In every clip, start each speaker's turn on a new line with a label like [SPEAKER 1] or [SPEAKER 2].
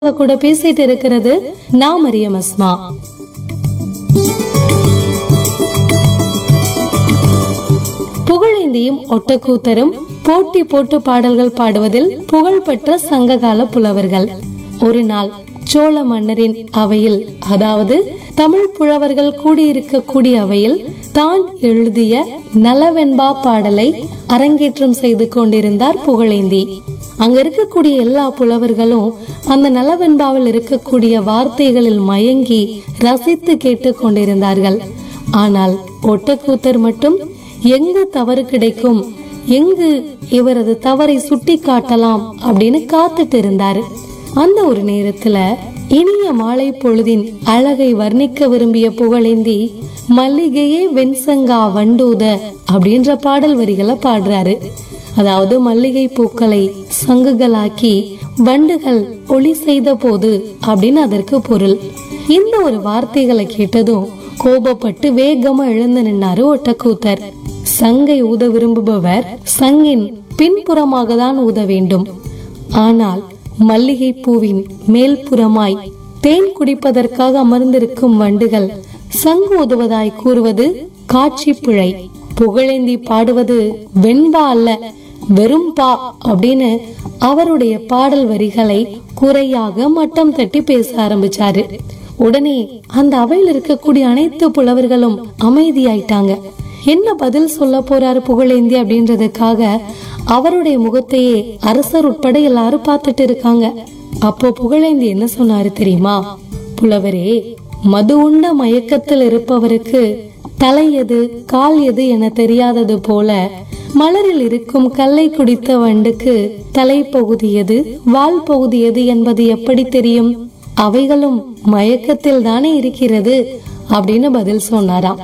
[SPEAKER 1] உங்க கூட பேசிட்டு இருக்கிறது நான் மரியம் அஸ்மா புகழேந்தியும் ஒட்டக்கூத்தரும் போட்டி போட்டு பாடல்கள் பாடுவதில் புகழ்பெற்ற சங்ககால புலவர்கள் ஒரு நாள் சோழ மன்னரின் அவையில் அதாவது தமிழ் புலவர்கள் கூடியிருக்கக்கூடிய அவையில் தான் எழுதிய நலவெண்பா பாடலை அரங்கேற்றம் செய்து கொண்டிருந்தார் புகழேந்தி அங்க இருக்கக்கூடிய எல்லா புலவர்களும் அந்த நலவெண்பாவில் இருக்கக்கூடிய வார்த்தைகளில் மயங்கி ரசித்து கேட்டுக் கொண்டிருந்தார்கள் ஆனால் ஒட்டக்கூத்தர் மட்டும் எங்கு தவறு கிடைக்கும் எங்கு இவரது தவறை சுட்டி காட்டலாம் அப்படின்னு காத்துட்டு இருந்தாரு அந்த ஒரு நேரத்துல இனிய மாலை பொழுதின் அழகை வர்ணிக்க விரும்பிய புகழேந்தி மல்லிகையே வெண்சங்கா வண்டூத அப்படின்ற பாடல் வரிகளை பாடுறாரு அதாவது மல்லிகை பூக்களை சங்குகளாக்கி வண்டுகள் ஒளி செய்த போது அப்படின்னு அதற்கு பொருள் இந்த ஒரு வார்த்தைகளை கேட்டதும் கோபப்பட்டு வேகமா எழுந்து நின்னாரு ஒட்டக்கூத்தர் சங்கை ஊத விரும்புபவர் சங்கின் பின்புறமாக தான் ஊத வேண்டும் ஆனால் மல்லிகை பூவின் மேல்புறமாய் தேன் குடிப்பதற்காக அமர்ந்திருக்கும் வண்டுகள் சங்கு ஊதுவதாய் கூறுவது காட்சி பிழை புகழேந்தி பாடுவது வெண்பா அல்ல வெறும் பா அப்படின்னு அவருடைய பாடல் வரிகளை குறையாக மட்டம் தட்டி பேச ஆரம்பிச்சாரு உடனே அந்த அவையில் இருக்கக்கூடிய அனைத்து புலவர்களும் அமைதியாயிட்டாங்க என்ன பதில் சொல்ல போறாரு புகழேந்தி அப்படின்றதுக்காக அவருடைய முகத்தையே அரசர் உட்பட எல்லாரும் பார்த்துட்டு இருக்காங்க அப்போ புகழேந்தி என்ன சொன்னாரு தெரியுமா புலவரே மது உண்ட மயக்கத்தில் இருப்பவருக்கு தலை எது கால் எது என தெரியாதது போல மலரில் இருக்கும் கல்லை குடித்த வண்டுக்கு தலைப்பகுதி எது வால் பகுதி எது என்பது எப்படி தெரியும் அவைகளும் மயக்கத்தில் தானே இருக்கிறது அப்படின்னு பதில் சொன்னாராம்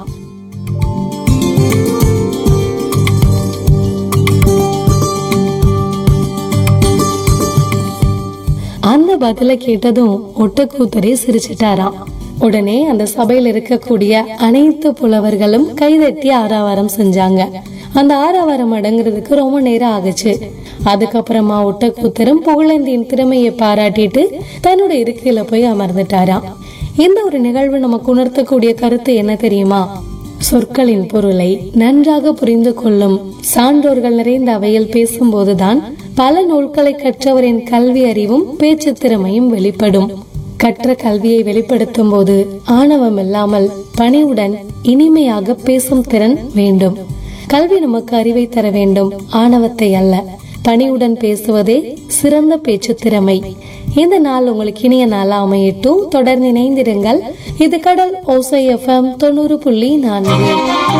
[SPEAKER 1] அந்த பதில கேட்டதும் ஒட்டக்கூத்தரே சிரிச்சிட்டாராம் உடனே அந்த சபையில் இருக்கக்கூடிய அனைத்து புலவர்களும் கைதட்டி ஆரவாரம் செஞ்சாங்க அந்த ஆரவாரம் அடங்குறதுக்கு ரொம்ப நேரம் ஆகுச்சு அதுக்கப்புறமா ஒட்டக்கூத்தரும் புகழேந்தியின் திறமையை பாராட்டிட்டு தன்னோட இருக்கையில போய் அமர்ந்துட்டாராம் இந்த ஒரு நிகழ்வு நமக்கு உணர்த்தக்கூடிய கருத்து என்ன தெரியுமா சொற்களின் பொருளை நன்றாக புரிந்து கொள்ளும் சான்றோர்கள் நிறைந்த அவையில் பேசும்போதுதான் பல நூல்களை கற்றவரின் கல்வி அறிவும் பேச்சு திறமையும் வெளிப்படும் கற்ற கல்வியை வெளிப்படுத்தும் போது ஆணவம் இல்லாமல் பணிவுடன் இனிமையாக பேசும் திறன் வேண்டும் கல்வி நமக்கு அறிவை தர வேண்டும் ஆணவத்தை அல்ல பணிவுடன் பேசுவதே சிறந்த பேச்சு திறமை இந்த நாள் உங்களுக்கு இனிய நாளா அமையட்டும் தொடர்ந்து இணைந்திருங்கள் இது கடல் ஓசை எஃப்எம் தொண்ணூறு புள்ளி நான்கு